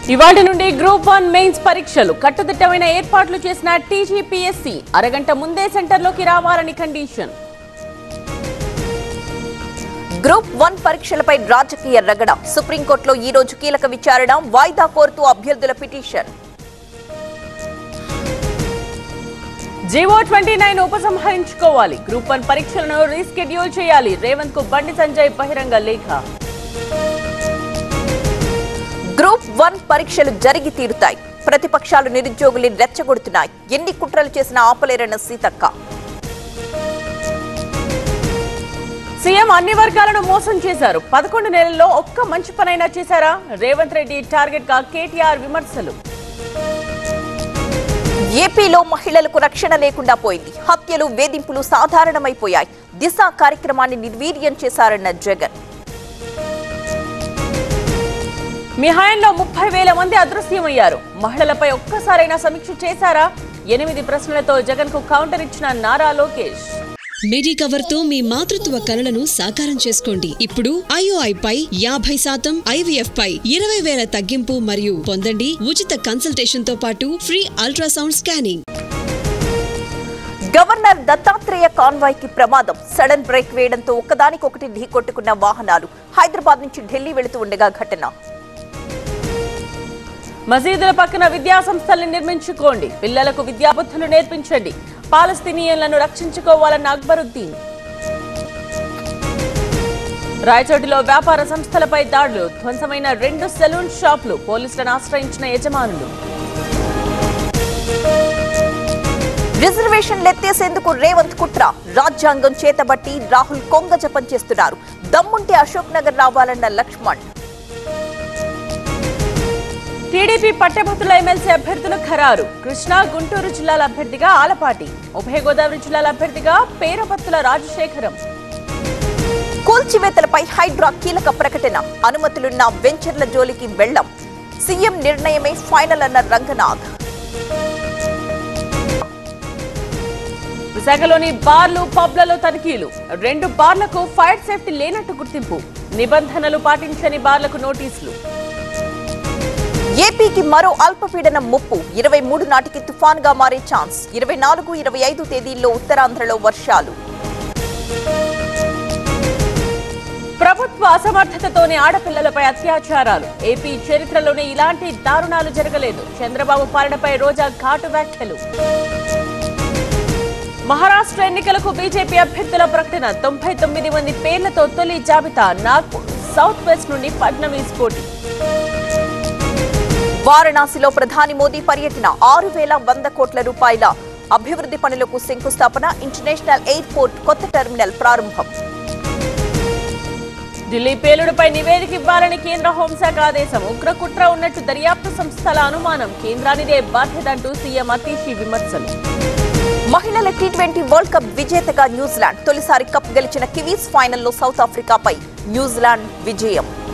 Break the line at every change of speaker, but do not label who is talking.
ఇవాటి నుండి group one mains పరీక్షలు కట్టుదిట్టమైన ఏర్పాట్లు చేసిన టీజీపీఎస్సీ అరగంట ముందే సెంటర్లోకి రావాలని కండిషన్
గ్రూప్ వన్ పరీక్షలపై రాజకీయ రగడ సుప్రీంకోర్టులో ఈ రోజు కీలక విచారణ వాయిదా కోరుతూ అభ్యర్థుల పిటిషన్
జీవో ట్వంటీ నైన్ ఉపసంహరించుకోవాలి గ్రూప్ వన్ పరీక్షలను రీస్కెడ్యూల్ చేయాలి రేవంత్ కు బండి సంజయ్ బహిరంగ లేఖ
గ్రూప్ వన్ పరీక్షలు జరిగి తీరుతాయి ప్రతిపక్షాలు నిరుద్యోగుల్ని రెచ్చగొడుతున్నాయి ఎన్ని కుట్రలు చేసినా ఆపలేరన్న సీతక్క
సీఎం అన్ని వర్గాలను మోసం చేశారు పదకొండు నెలల్లో ఒక్క మంచి పనైనా చేశారా రేవంత్ రెడ్డి టార్గెట్ గా కేటీఆర్ విమర్శలు
ఏపీలో మహిళలకు రక్షణ లేకుండా పోయింది హత్యలు వేధింపులు సాధారణమైపోయాయి దిశ కార్యక్రమాన్ని నిర్వీర్యం చేశారన్న జగన్
మీ హయాంలో ముప్పై వేల మంది అదృశ్యమయ్యారు మహిళలపై ఒక్కసారైనా సమీక్ష చేశారా ఎనిమిది ప్రశ్నలతో జగన్ కు కౌంటర్ ఇచ్చిన నారా లోకేష్
మెడికవర్ తో మీ మాతృత్వ కలలను సాకారం చేసుకోండి ఇప్పుడు ఐఓఐ పై యాభై శాతం ఐవీఎఫ్ పై ఇరవై వేల తగ్గింపు మరియు పొందండి ఉచిత కన్సల్టేషన్ తో పాటు free ultrasound scanning
governor Dattatreya convoy కి ప్రమాదం సడన్ బ్రేక్ వేయడంతో ఒక్కదానికొకటి ఢీకొట్టుకున్న వాహనాలు హైదరాబాద్ నుంచి ఢిల్లీ వెళుతూ ఉండగా ఘటన
మసీదుల పక్కన విద్యా సంస్థల్ని నిర్మించుకోండి పిల్లలకు విద్యాబుద్ధులు నేర్పించండి పాలస్తీనియన్లను రక్షించుకోవాలన్న అక్బరుద్దీన్ రాయచోటిలో వ్యాపార సంస్థలపై దాడులు ధ్వంసమైన రెండు సెలూన్ షాపులు పోలీసులను ఆశ్రయించిన యజమానులు
రిజర్వేషన్లు ఎత్తేసేందుకు రేవంత్ కుట్ర రాజ్యాంగం చేతబట్టి రాహుల్ కొంగ జపం చేస్తున్నారు దమ్ముంటే అశోక్ నగర్ రావాలన్న లక్ష్మణ్
టీడీపీ పట్టభద్రుల ఎమ్మెల్సీ అభ్యర్థులు ఖరారు కృష్ణా గుంటూరు జిల్లాల అభ్యర్థిగా ఆలపాటి ఉభయ గోదావరి జిల్లాల అభ్యర్థిగా పేరపత్తుల రాజశేఖరం
కూల్చివేతలపై హైడ్రా కీలక ప్రకటన అనుమతులున్న వెంచర్ల జోలికి వెళ్లం సీఎం నిర్ణయమే ఫైనల్ అన్న రంగనాథ్
విశాఖలోని బార్లు పబ్లలో తనిఖీలు రెండు బార్లకు ఫైర్ సేఫ్టీ లేనట్టు గుర్తింపు నిబంధనలు పాటించని బార్లకు నోటీసులు
ఏపీకి మరో అల్పపీడనం ముప్పు ఇరవై మూడు నాటికి తుఫాన్గా మారే ఛాన్స్ ఇరవై నాలుగు ఇరవై ఐదు తేదీల్లో ఉత్తరాంధ్రలో వర్షాలు
ప్రభుత్వ అసమర్థతతోనే ఆడపిల్లలపై అత్యాచారాలు ఏపీ చరిత్రలోనే ఇలాంటి దారుణాలు జరగలేదు చంద్రబాబు పాలనపై రోజా ఘాటు వ్యాఖ్యలు మహారాష్ట్ర ఎన్నికలకు బీజేపీ అభ్యర్థుల ప్రకటన తొంభై తొమ్మిది మంది పేర్లతో తొలి జాబితా నాగ్పూర్ సౌత్ వెస్ట్ నుండి ఫడ్నవీస్ పోటీ
వారణాసిలో ప్రధాని మోదీ పర్యటన ఆరు వేల వంద కోట్ల రూపాయల అభివృద్ధి పనులకు శంకుస్థాపన ఇంటర్నేషనల్ ఎయిర్పోర్ట్ కొత్త టెర్మినల్ ప్రారంభం
ఢిల్లీ పేలుడుపై నివేదిక ఇవ్వాలని కేంద్ర హోంశాఖ ఆదేశం ఉగ్ర కుట్ర ఉన్నట్టు దర్యాప్తు సంస్థల అనుమానం కేంద్రానిదే బాధ్యత అంటూ సీఎం అతీషి విమర్శలు
మహిళల టీ ట్వంటీ వరల్డ్ కప్ విజేతగా న్యూజిలాండ్ తొలిసారి కప్ గెలిచిన కివీస్ ఫైనల్లో సౌత్ ఆఫ్రికాపై న్యూజిలాండ్ విజయం